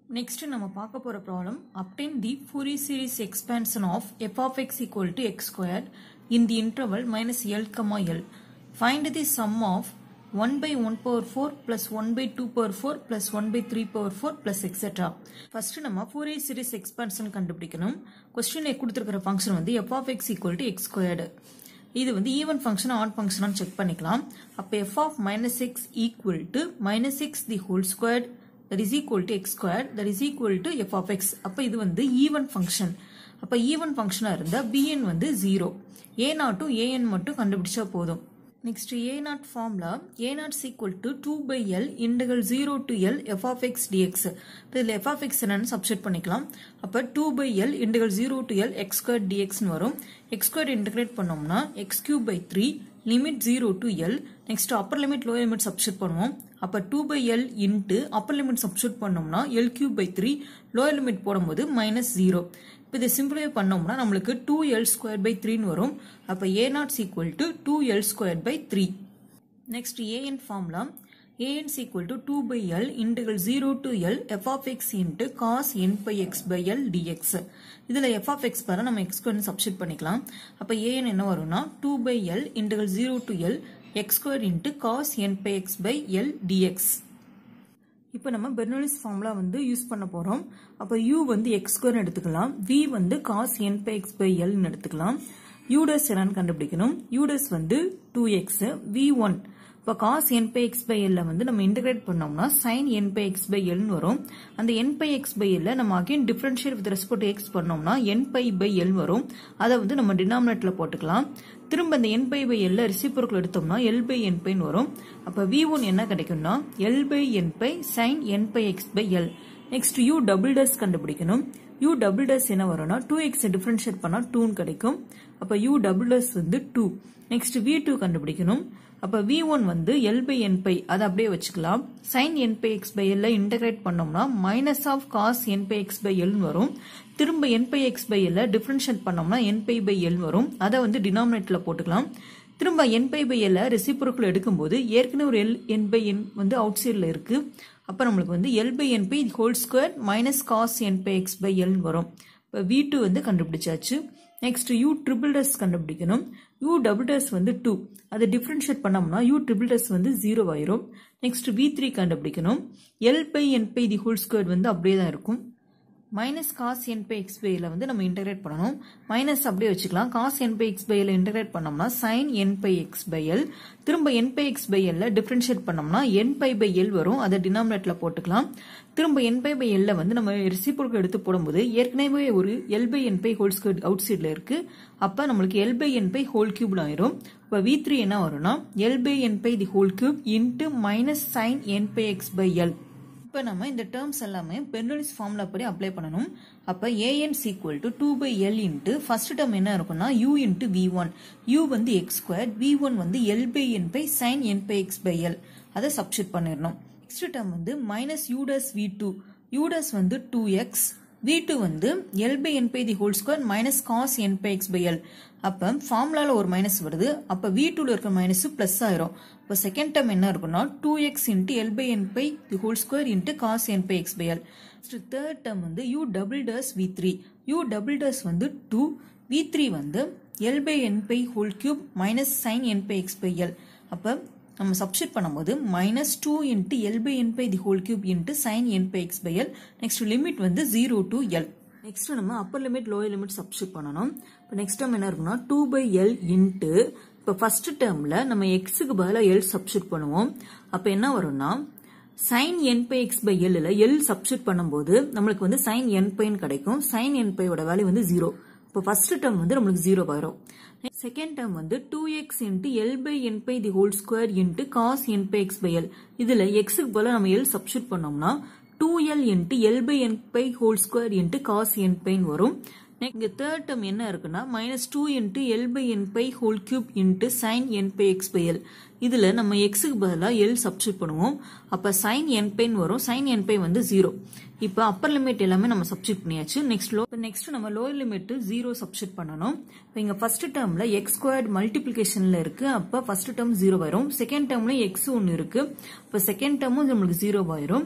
Next நம்ம பார்க்க போற problem obtain the Fourier series expansion of f of x equal to x squared in the interval minus l comma l. Find the sum of 1 by 1 power 4 plus 1 by 2 power 4 plus 1 by 3 power 4 plus etc. First நம்ம Fourier series expansion கண்டுபிடிக்கணும் கொஸ்டின்ல கொடுத்திருக்கிற function வந்து f of x equal to x squared. இது வந்து even function odd function check பண்ணிக்கலாம் அப்ப f of minus x equal to minus x the whole squared that is equal to x squared that is equal to f of x அப்ப இது வந்து even function அப்ப even ஃபங்க்ஷனா இருந்தா bn வந்து 0 a not to an மட்டும் கண்டுபிடிச்சா போதும் next a naught formula a naught equal to 2 by l integral 0 to l f of x dx இதுல f of x என்னன்னு சப்ஸ்டிட் பண்ணிக்கலாம் அப்ப 2 by l integral 0 to l x squared dx னு வரும் x squared integrate பண்ணோம்னா x cube by 3 limit 0 to l next upper limit lower limit substitute பண்ணுவோம் அப்ப 2 by l into upper limit substitute பண்ணோம்னா l cube by 3 lower limit போடும்போது minus zero இப்போ இதை simplify பண்ணோம்னா நம்மளுக்கு டூ எல் ஸ்கொயர் பை த்ரீன்னு வரும் அப்போ A naught equal to two L square by three next A N formula A N equal to two by L integral zero to L F of X into cos N pi X by L D X இதில் F of X பாரு நம்ம X ஸ்கொயர்னு substitute பண்ணிக்கலாம் அப்போ A N என்ன வரும்னா two by L integral zero to L X square into cos N pi X by L D X இப்போ நம்ம பெர்னோலிஸ் ஃபார்முலா வந்து யூஸ் பண்ண போறோம் அப்போ u வந்து x ஸ்கொயர் எடுத்துக்கலாம் v வந்து cos n pi x by l எடுத்துக்கலாம் udas என்னன்னு கண்டுபிடிக்கணும் udas வந்து 2x v1 இப்போ cos n pi x by l வந்து நம்ம இன்டகிரேட் பண்ணோம்னா sin n pi x by l வரும் அந்த n pi x by l நம்ம again differentiate with respect x பண்ணோம்னா n பை பை l வரும் அதை வந்து நம்ம டினாமினேட்ல போட்டுக்கலாம் திரும்ப இந்த n pi by l reciprocal எடுத்தோம்னா l பை n பைன்னு வரும் அப்ப v1 என்ன கிடைக்கும்னா l by n pi sin n pi x by l next u double dash கண்டுபிடிக்கணும் u டபுள் டஸ் என்ன வரும்னா 2x டிஃபரன்ஷியேட் பண்ணா 2 கிடைக்கும் அப்ப u டபுள் டஸ் வந்து 2 நெக்ஸ்ட் v2 கண்டுபிடிக்கணும் அப்ப v1 வந்து l பை n பை அதை அப்படியே வச்சுக்கலாம் sin n pi x by l integrate பண்ணோம்னா minus of cos n pi x by l வரும் திரும்ப n pi x by l differentiate பண்ணோம்னா n பை பை l வரும் அதை வந்து டினாமினேட்டர்ல போட்டுக்கலாம் திரும்ப n pi by l reciprocal எடுக்கும்போது ஏற்கனவே ஒரு l n பை n வந்து அவுட் சைடில் இருக்கு அப்ப நம்மளுக்கு வந்து l by n pi whole square minus cos n pi x by l வரும் இப்போ v2 வந்து கண்டுபிடிச்சாச்சு நெக்ஸ்ட் u ட்ரிபிள் டஸ் கண்டுபிடிக்கணும் u டபுள் டஸ் வந்து 2 அதை டிஃபரன்ஷியேட் பண்ணோம்னா u ட்ரிபிள் டஸ் வந்து 0 ஆயிரும் நெக்ஸ்ட் v3 கண்டுபிடிக்கணும் l by n pi the whole square வந்து அப்படியே தான் இருக்கும் மைனஸ் காஸ் என் பை எக்ஸ் பையில் வந்து நம்ம இன்டகிரேட் பண்ணணும் மைனஸ் அப்படியே வச்சுக்கலாம் காஸ் என் பை எக்ஸ் பையில் இன்டகிரேட் பண்ணோம்னா sine N pi X by L திரும்ப என் பை எக்ஸ் பை எல்ல டிஃபரன்ஷியேட் பண்ணோம்னா என் பை பை எல் வரும் அதை டினாமினேட்ல போட்டுக்கலாம் திரும்ப என் பை பை எல்ல வந்து நம்ம ரிசிப்ரோக்கு எடுத்து போடும்போது ஏற்கனவே ஒரு L by N pi whole square அவுட் சைட்ல இருக்கு அப்ப நம்மளுக்கு L by N pi whole cube ஆயிரும் இப்போ வி த்ரீ என்ன வரும்னா L by N pi the whole cube into minus sine N pi X by L இப்போ நம்ம இந்த டேர்ம்ஸ் எல்லாமே பெர்னலிஸ் ஃபார்முலா படி அப்ளை பண்ணணும் அப்போ A N equal to two by L into first term என்ன இருக்கும்னா U into V one U வந்து எக்ஸ் ஸ்கொயர் வி ஒன் வந்து L by N pi sine N pi X by L அதை substitute பண்ணிடணும் next term வந்து minus U dash V two U dash வந்து two X V two வந்து L by N pi the whole square minus cos N pi X by L அப்போ ஃபார்முலால ஒரு minus வருது அப்போ வி டூல இருக்க மைனஸ் பிளஸ் ஆயிரும் இப்போ செகண்ட் டேர்ம் என்ன இருக்குன்னா two X into L by N pi the whole square into cos N pi X by L third term வந்து U double dash V three U double dash வந்து two V three வந்து L by N pi whole cube minus sine N pi X by L அப்போ நம்ம substitute பண்ணும்போது minus two into L by N pi the whole cube into sine N pi X by L next limit வந்து zero to L next நம்ம upper limit lower limit substitute பண்ணணும் இப்போ next term என்ன இருக்குன்னா two by L into இப்போ first டேர்ம்ல நம்ம எக்ஸுக்கு பதிலாக எல் சப்ஸ்டிட் பண்ணுவோம் அப்போ என்ன வரும்னா sine N pi X by L L substitute பண்ணும்போது நம்மளுக்கு வந்து சைன் என் பைன்னு கிடைக்கும் சைன் என் பையோட வேல்யூ வந்து ஜீரோ இப்போ ஃபர்ஸ்ட் டேர்ம் வந்து நம்மளுக்கு ஜீரோ வரும் செகண்ட் டேர்ம் வந்து two X into L by N pi the whole square into cos N pi X by L இதுல எக்ஸுக்கு போல நம்ம எல் சப்ஸ்டிட் பண்ணோம்னா two L into L by N pi whole square into cos n பைன்னு வரும் இங்க third term என்ன இருக்குன்னா minus two into L by N pi whole cube into sine N pi X by L இதுல நம்ம எக்ஸுக்கு பதிலாக எல் சப்ஸ்டியூட் பண்ணுவோம் அப்ப சைன் என் பைன் வரும் சைன் என் பை வந்து ஜீரோ இப்போ அப்பர் லிமிட் எல்லாமே நம்ம சப்ஸ்டியூட் பண்ணியாச்சு நெக்ஸ்ட் லோ நெக்ஸ்ட் நம்ம லோயர் லிமிட் ஜீரோ சப்ஸ்டியூட் பண்ணணும் இப்போ இங்க ஃபர்ஸ்ட் டேர்ம்ல எக்ஸ் ஸ்கொயர்ட் மல்டிபிளிகேஷன்ல இருக்கு அப்ப ஃபர்ஸ்ட் டேர்ம் ஜீரோ வரும் செகண்ட் டேர்ம்ல எக்ஸ் ஒன்னு இருக்கு இப்போ செகண்ட் டேர்மும் நம்மளுக்கு ஜீரோ ஆயிரும்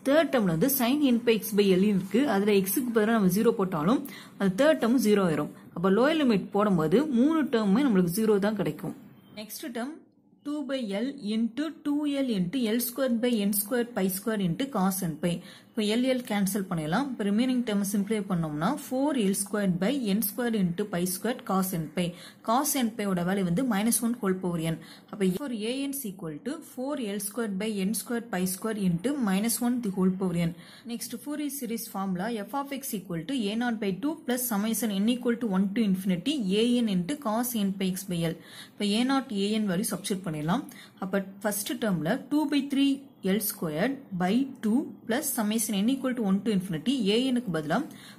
தேர்ட் டேர்ம்ல வந்து sine N pi X by L இருக்கு அதுல எக்ஸுக்கு பதிலாக நம்ம ஜீரோ போட்டாலும் அது தேர்ட் டேர்ம் ஜீரோ ஆயிரும் அப்போ லோயர் லிமிட் போடும்போது மூணு டேர்முமே நம்மளுக்கு ஜீரோ தான் கிடைக்கும் next term two by L into two L into L square by n square pi square into cos N pi இப்போ எல் எல் கேன்சல் பண்ணிடலாம் இப்போ ரிமைனிங் டேர்ம் சிம்பிளை பண்ணோம்னா four L square by n square into pi square cos N pi cos n பையோட value வந்து minus one whole power n அப்போ for a n's equal to four L square by n square pi square into minus one the whole power n next Fourier series formula f of x equal to a naught by two plus summation n equal to one to infinity a n into cos N pi X by L இப்போ a naught a n value substitute பண்ணிடலாம் அப்போ first டேர்ம்ல two by three L squared by 2 plus summation n equal to 1 to infinity a n க்கு பதிலா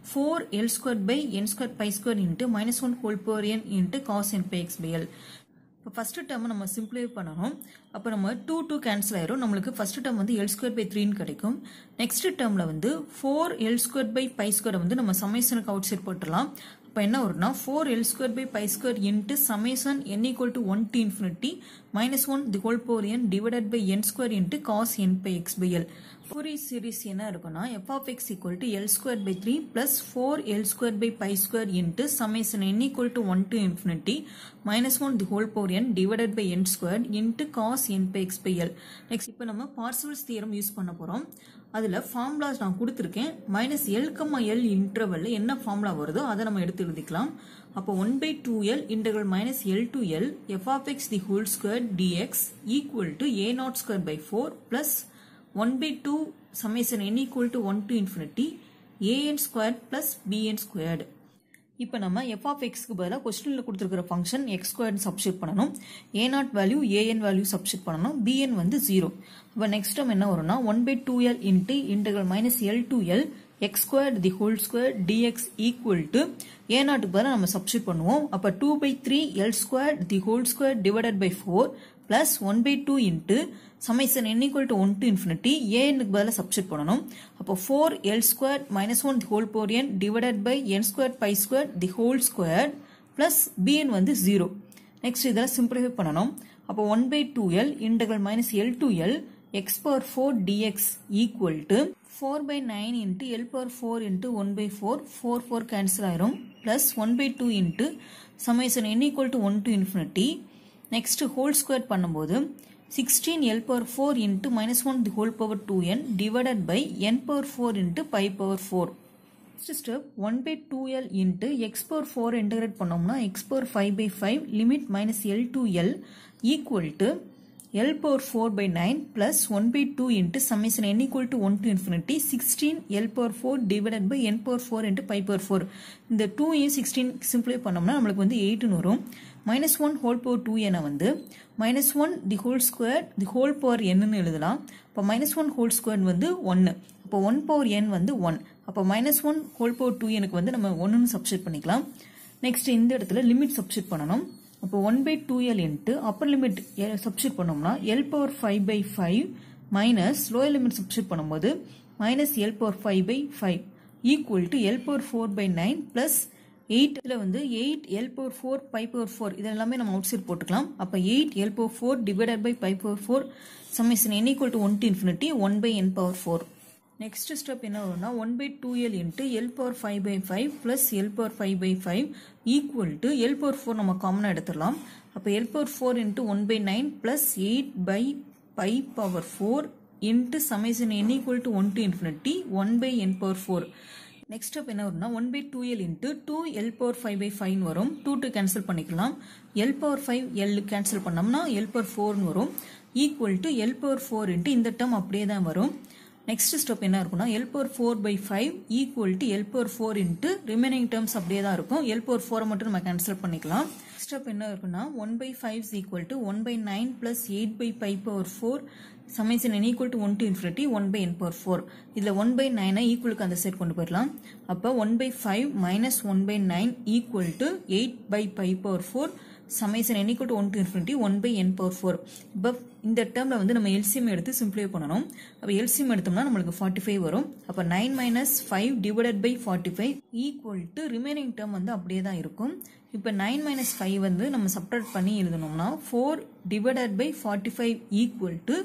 4 L squared by n squared pi squared into minus 1 whole power n into cos n pi x by L இப்போ first term நம்ம simplify பண்ணணும் அப்போ நம்ம two two cancel ஆயிரும் நம்மளுக்கு first term வந்து எல் ஸ்கொயர் பை த்ரீன்னு கிடைக்கும் நெக்ஸ்ட் டேர்மில் வந்து four L square by pi square வந்து நம்ம சமேசனுக்கு அவுட் சைட் போட்டுடலாம் இப்போ என்ன வரும்னா four L square by pi square into summation n equal to one to infinity minus one the whole power n divided by n square into cos N pi X by L Fourier series என்ன இருக்குன்னா f of x equal to L square by three plus four L square by pi square into summation n equal to one to infinity minus one the whole power n divided by n square into cos N pi X by L next இப்போ நம்ம parcels theorem use பண்ண போகிறோம் அதில் formulas நான் கொடுத்துருக்கேன் minus L comma L இன்டர்வல்ல என்ன formula வருதோ அதை நம்ம எடுத்து எழுதிக்கலாம் அப்போ one by two L interval minus L to L F of x the whole square d x equal to a naught square by four plus one by two summation n equal to one to infinity a n square plus b n squared இப்போ நம்ம F of எக்ஸ்க்கு பதிலாக கொஸ்டினில் கொடுத்துருக்கிற function X square substitute பண்ணணும் a naught value a n value substitute பண்ணணும் b n வந்து zero அப்போ next time என்ன வரும்னா one by two L into integral minus L to L X square the whole square d x equal to a நாட்டுக்கு பதிலாக நம்ம substitute பண்ணுவோம் அப்போ two by three L square the whole square divided by four plus one by two into summation n equal to one to infinity ஏனுக்கு பதிலாக substitute பண்ணணும் அப்போ four L square minus one the whole power n divided by n square pi square the whole square plus b n வந்து zero next இதெல்லாம் simplify பண்ணணும் அப்போ one by two L integral minus L to L x power four d x equal to four by nine into L power four into one by four four four cancel ஆயிரும் plus one by two into summation n equal to one to infinity next whole square பண்ணும்போது sixteen L power four into minus one the whole power two n divided by n power four into pi power four next step one by two L into x power four integrate பண்ணோம்னா x power five by five limit minus L to L equal to L power four by nine plus one by two into summation n equal to one to infinity sixteen L power four divided by n power four into pi power four இந்த two ஏ sixteen simplify பண்ணோம்னா நம்மளுக்கு வந்து எயிட்னு வரும் minus one whole power two n வந்து minus one the whole square the whole power என்னன்னு எழுதலாம் இப்போ மைனஸ் ஒன் ஹோல் ஸ்கொயர் வந்து ஒன்று அப்போ ஒன் பவர் என் வந்து ஒன் அப்போ minus one whole power two எனக்கு வந்து நம்ம ஒன்றுன்னு சப்ஸ்டியூட் பண்ணிக்கலாம் நெக்ஸ்ட் இந்த இடத்துல லிமிட் சப்ஸ்டியூட் பண்ணணும் அப்போ one by two L into upper limit substitute பண்ணோம்னா L power five by five minus lower limit substitute பண்ணும்போது minus L power five by five equal to L power four by nine plus eight இதில் வந்து eight L power four by power four இது எல்லாமே நம்ம outside போட்டுக்கலாம் அப்போ eight L power four divided by pi power four summation n equal to one to infinity one by n power four next step என்ன வரும்னா one by two L into L power five by five plus L power five by five equal to L power four நம்ம காமனாக எடுத்துடலாம் அப்போ L power four into one by nine plus eight by pi power four into summation n equal to one to infinity one by n power four next step என்ன வரும்னா one by two L into two L power five by ஃபைவ்னு வரும் two two cancel பண்ணிக்கலாம் L power five L cancel பண்ணோம்னா L power ஃபோர்னு வரும் equal to L power four into இந்த term அப்படியே தான் வரும் நெக்ஸ்ட் ஸ்டெப் என்ன இருக்கும்னா L power four by five equal to L power four into remaining terms அப்படியே தான் இருக்கும் எல் பவர் ஃபோரை மட்டும் நம்ம கேன்சல் பண்ணிக்கலாம் ஸ்டெப் என்ன இருக்குன்னா one by five equal to one by nine plus eight by five power four summation n equal to one to infinity one by n power four இதில் ஒன் பை நைனை ஈக்குவலுக்கு அந்த சைட் கொண்டு போயிடலாம் அப்போ one by five minus one by nine equal to eight by five power four summation n equal to one to infinity one by n power four இப்போ இந்த டேர்மில் வந்து நம்ம எல்சிஎம் எடுத்து சிம்பிளை பண்ணணும் அப்போ எல்சிஎம் எடுத்தோம்னா நம்மளுக்கு ஃபார்ட்டி ஃபைவ் வரும் அப்போ nine minus five divided by forty five equal to remaining term வந்து அப்படியே தான் இருக்கும் இப்போ நைன் மைனஸ் ஃபைவ் வந்து நம்ம சப்ரேட் பண்ணி எழுதணும்னா four divided by forty five equal to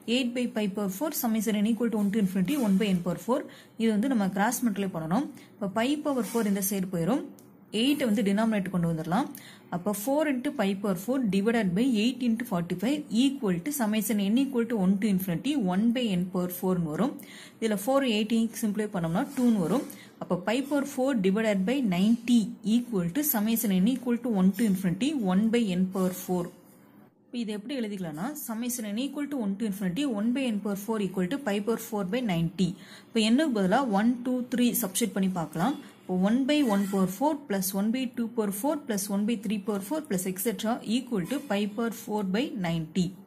eight by pi power four summation n equal to one to infinity one by n power four இது வந்து நம்ம கிராஸ் மல்டிப்ளை பண்ணணும் இப்போ பை பவர் ஃபோர் இந்த சைடு போயிடும் எயிட்டை வந்து டினாமினேட் கொண்டு வந்துடலாம் அப்போ four into pi power four divided by eight into forty five equal to summation n equal to one to infinity one by n power ஃபோர்னு வரும் இதில் ஃபோர் எயிட்டின் சிம்பிளை பண்ணோம்னா டூன்னு வரும் அப்போ pi power four divided by ninety equal to summation n equal to one to infinity one by n power four இப்போ இது எப்படி எழுதிக்கலாம்னா summation n equal to one to infinity one by n power four equal to pi power four by ninety இப்போ என்னுக்கு பதிலாக one two three substitute பண்ணி பார்க்கலாம் இப்போ one by one power four plus one by two power four plus one by three power four plus etcetera equal to pi power four by ninety